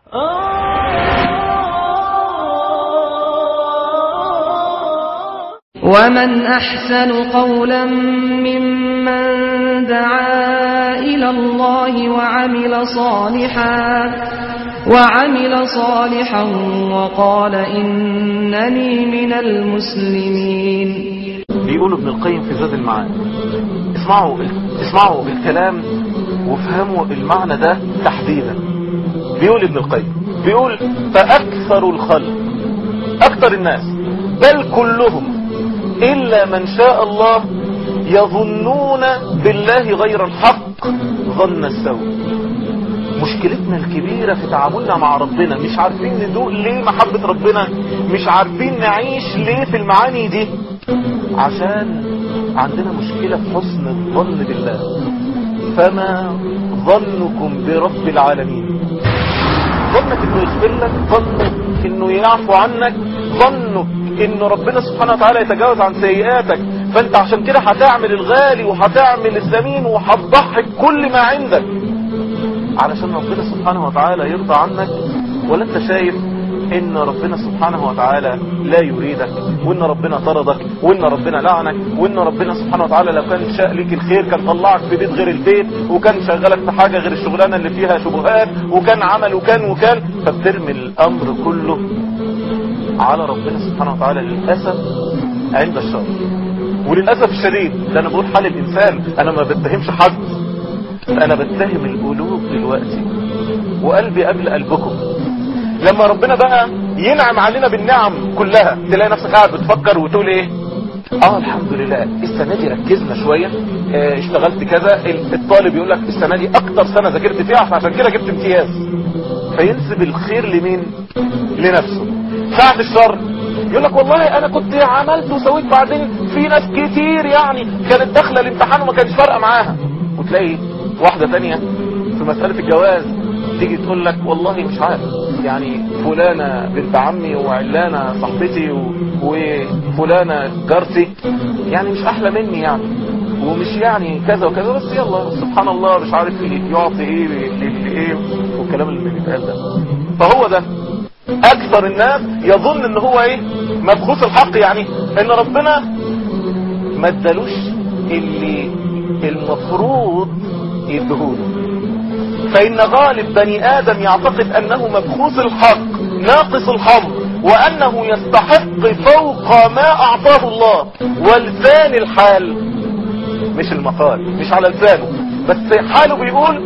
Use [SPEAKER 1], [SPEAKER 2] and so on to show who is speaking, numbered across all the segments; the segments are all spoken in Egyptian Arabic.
[SPEAKER 1] ومن أحسن قولا ممن دعا إلى الله وعمل صالحا وعمل صالحا وقال إنني من المسلمين
[SPEAKER 2] بيقول ابن القيم في زاد المعاني اسمعوا اسمعوا الكلام وافهموا المعنى ده تحديدا بيقول ابن القيم بيقول فأكثر الخلق أكثر الناس بل كلهم إلا من شاء الله يظنون بالله غير الحق ظن السوء مشكلتنا الكبيرة في تعاملنا مع ربنا مش عارفين ندوق ليه محبة ربنا مش عارفين نعيش ليه في المعاني دي عشان عندنا مشكلة في حسن الظن بالله فما ظنكم برب العالمين ظنك انه يغفر لك ظنك انه يعفو عنك ظنك ان ربنا سبحانه وتعالى يتجاوز عن سيئاتك فانت عشان كده هتعمل الغالي وهتعمل الثمين وهتضحي كل ما عندك علشان ربنا سبحانه وتعالى يرضى عنك ولا انت شايف ان ربنا سبحانه وتعالى لا يريدك وان ربنا طردك وان ربنا لعنك وان ربنا سبحانه وتعالى لو كان شاء ليك الخير كان طلعك في بيت غير البيت وكان شغلك في حاجة غير الشغلانة اللي فيها شبهات وكان عمل وكان وكان فبترمي الامر كله على ربنا سبحانه وتعالى للأسف عند الشر وللأسف الشديد ده انا بقول حال الانسان انا ما بتهمش حد انا بتهم القلوب دلوقتي وقلبي قبل قلبكم لما ربنا بقى ينعم علينا بالنعم كلها تلاقي نفسك قاعد بتفكر وتقول ايه اه الحمد لله السنة دي ركزنا شوية اه اشتغلت كذا الطالب يقول لك السنة دي اكتر سنة ذاكرت فيها عشان كده جبت امتياز فينسب الخير لمين لنفسه ساعة الشر يقول لك والله انا كنت عملت وسويت بعدين في ناس كتير يعني كانت داخله الامتحان وما كانش فارقه معاها وتلاقي واحدة تانية في مسألة الجواز تيجي تقول لك والله مش عارف يعني فلانة بنت عمي وعلانة صاحبتي و... وفلانة جارتي يعني مش احلى مني يعني ومش يعني كذا وكذا بس يلا سبحان الله مش عارف يعطي ايه لايه والكلام اللي بيتقال ده فهو ده اكثر الناس يظن ان هو ايه مبخوث الحق يعني ان ربنا ما ادالوش اللي المفروض يدهوله فإن غالب بني آدم يعتقد أنه مبخوث الحق ناقص الحظ وأنه يستحق فوق ما أعطاه الله ولسان الحال مش المقال مش على لسانه بس حاله بيقول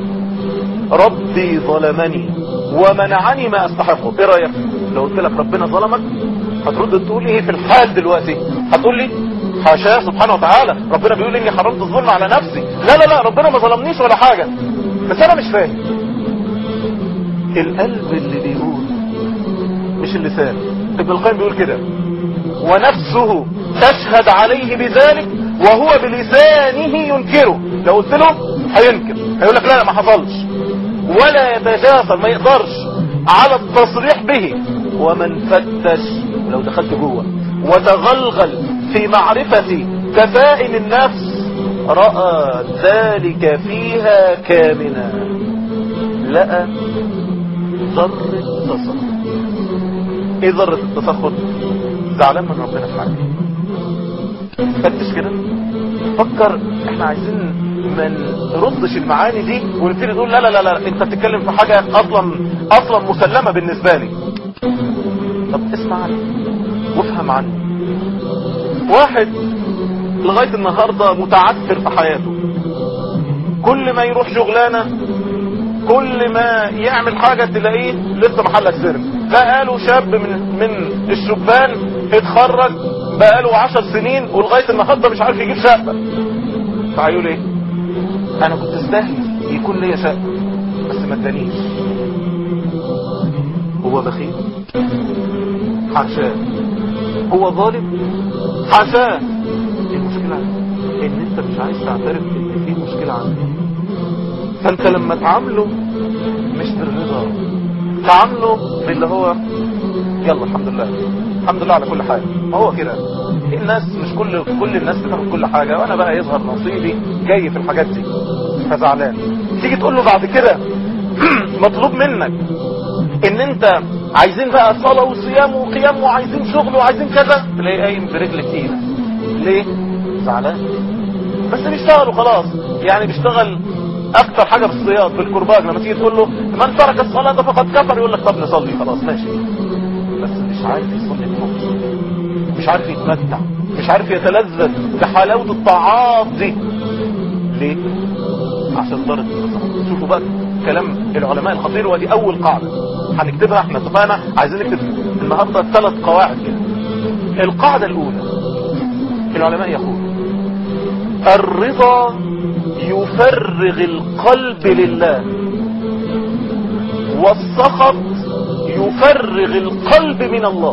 [SPEAKER 2] ربي ظلمني ومنعني ما استحقه ايه رأيك لو قلت لك ربنا ظلمك هترد تقول ايه في الحال دلوقتي هتقول لي حاشاه سبحانه وتعالى ربنا بيقول اني حرمت الظلم على نفسي لا لا لا ربنا ما ظلمنيش ولا حاجة بس انا مش فاهم القلب اللي بيقول مش اللسان ابن القيم بيقول كده ونفسه تشهد عليه بذلك وهو بلسانه ينكره لو قلت له هينكر هيقول لك لا لا ما حصلش ولا يتجاسر ما يقدرش على التصريح به ومن فتش لو دخلت جوه وتغلغل في معرفة كفائن النفس رأى ذلك فيها كامنا لقى ذرة تسخط ايه ذرة التسخط زعلان من ربنا في حاجة فتش كده فكر احنا عايزين ما نردش المعاني دي ونبتدي نقول لا لا لا لا انت بتتكلم في حاجة اصلا اصلا مسلمة بالنسبة لي طب اسمع عني وافهم عني واحد لغاية النهاردة متعثر في حياته كل ما يروح شغلانة كل ما يعمل حاجة تلاقيه لسه محلك سر بقاله شاب من من الشبان اتخرج بقاله عشر سنين ولغاية النهاردة مش عارف يجيب شقة فهيقول ايه انا كنت استاهل يكون ليا شقة بس ما ادانيش هو بخيل حاشاه هو ظالم حاشاه المشكلة ان انت مش عايز تعترف ان في مشكلة عندك فانت لما تعامله مش بالرضا تعامله باللي هو يلا الحمد لله الحمد لله على كل حاجة ما هو كده الناس مش كل كل الناس بتاخد كل حاجة وانا بقى يظهر نصيبي جاي في الحاجات دي فزعلان تيجي تقول له بعد كده مطلوب منك ان انت عايزين بقى صلاة وصيام وقيام وعايزين شغل وعايزين كذا تلاقي قايم برجل تقيلة ليه زعلان بس بيشتغل وخلاص يعني بيشتغل اكتر حاجة في الصياد في الكرباج لما تيجي تقول له من ترك الصلاة فقد كفر يقول لك طب نصلي خلاص ماشي بس مش عارف يصلي بحب مش عارف يتمتع مش عارف يتلذذ بحلاوة الطاعات دي ليه عشان ضرب شوفوا بقى كلام العلماء الخطير ودي اول قاعدة هنكتبها احنا اتفقنا عايزين نكتب النهاردة ثلاث قواعد كده القاعدة الاولى العلماء يقول الرضا يفرغ القلب لله والسخط يفرغ القلب من الله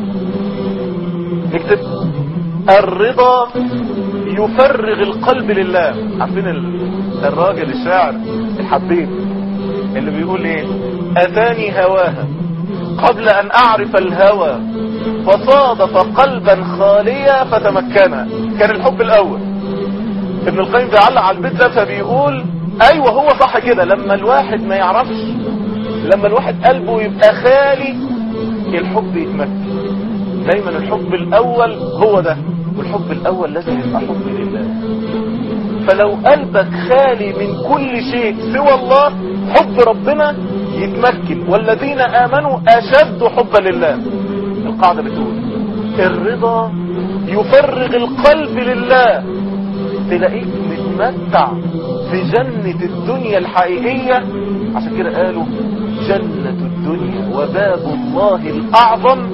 [SPEAKER 2] نكتب الرضا يفرغ القلب لله عارفين الراجل الشاعر الحبيب اللي بيقول ايه اتاني هواها قبل ان اعرف الهوى فصادف قلبا خاليا فتمكنا كان الحب الاول ابن القيم بيعلق على البيت ده فبيقول ايوه هو صح كده لما الواحد ما يعرفش لما الواحد قلبه يبقى خالي الحب يتمكن دايما الحب الاول هو ده والحب الاول لازم يبقى حب لله فلو قلبك خالي من كل شيء سوى الله حب ربنا يتمكن والذين امنوا اشد حبا لله القاعدة بتقول الرضا يفرغ القلب لله تلاقيك متمتع في جنة الدنيا الحقيقية عشان كده قالوا جنة الدنيا وباب الله الأعظم